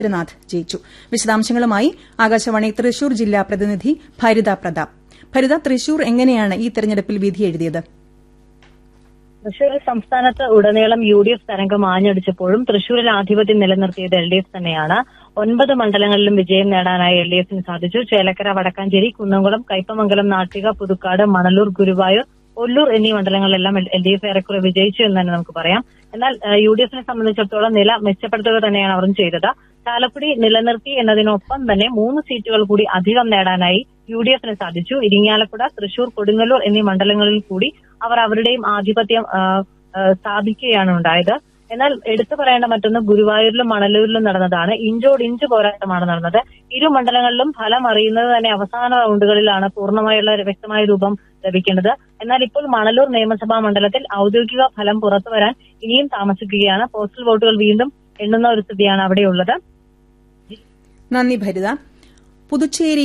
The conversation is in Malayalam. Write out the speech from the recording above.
രവീന്ദ്രനാഥ് ജയിച്ചു വിശദാംശങ്ങളുമായി ആകാശവാണി തൃശൂർ ജില്ലാ പ്രതിനിധി ഭരിത പ്രതാപ് ഭരിത തൃശൂർ എങ്ങനെയാണ് ഈ തെരഞ്ഞെടുപ്പിൽ വിധിയെഴുതിയത് തൃശൂരിൽ സംസ്ഥാനത്ത് ഉടനീളം യു ഡി എഫ് തരംഗം ആഞ്ഞടിച്ചപ്പോഴും തൃശൂരിൽ ആധിപത്യം നിലനിർത്തിയത് എൽ ഡി എഫ് തന്നെയാണ് ഒൻപത് മണ്ഡലങ്ങളിലും വിജയം നേടാനായി എൽ ഡി എഫിന് സാധിച്ചു ചേലക്കര വടക്കാഞ്ചേരി കുന്നംകുളം കയ്പമംഗലം നാട്ടിക പുതുക്കാട് മണലൂർ ഗുരുവായൂർ ഒല്ലൂർ എന്നീ മണ്ഡലങ്ങളിലെല്ലാം എൽ ഡി എഫ് ഏറെക്കുറെ വിജയിച്ചു എന്ന് തന്നെ നമുക്ക് പറയാം എന്നാൽ യു ഡി എഫിനെ സംബന്ധിച്ചിടത്തോളം നില മെച്ചപ്പെടുത്തുക തന്നെയാണ് അവരും ചെയ്തത് ചാലക്കുടി നിലനിർത്തി എന്നതിനൊപ്പം തന്നെ മൂന്ന് സീറ്റുകൾ കൂടി അധികം നേടാനായി യു ഡി എഫിന് സാധിച്ചു ഇരിങ്ങാലക്കുട തൃശൂർ കൊടുങ്ങല്ലൂർ എന്നീ മണ്ഡലങ്ങളിൽ കൂടി അവർ അവരുടെയും ആധിപത്യം സ്ഥാപിക്കുകയാണ് ഉണ്ടായത് എന്നാൽ എടുത്തു പറയേണ്ട മറ്റൊന്ന് ഗുരുവായൂരിലും മണലൂരിലും നടന്നതാണ് ഇഞ്ചോട് ഇഞ്ച് പോരാട്ടമാണ് നടന്നത് ഇരു മണ്ഡലങ്ങളിലും ഫലം അറിയുന്നത് തന്നെ അവസാന റൗണ്ടുകളിലാണ് പൂർണ്ണമായുള്ള വ്യക്തമായ രൂപം ലഭിക്കേണ്ടത് എന്നാൽ ഇപ്പോൾ മണലൂർ നിയമസഭാ മണ്ഡലത്തിൽ ഔദ്യോഗിക ഫലം പുറത്തു വരാൻ ഇനിയും താമസിക്കുകയാണ് പോസ്റ്റൽ വോട്ടുകൾ വീണ്ടും എണ്ണുന്ന ഒരു സ്ഥിതിയാണ് അവിടെയുള്ളത് നന്ദി ഭരിത പുതുച്ചേരി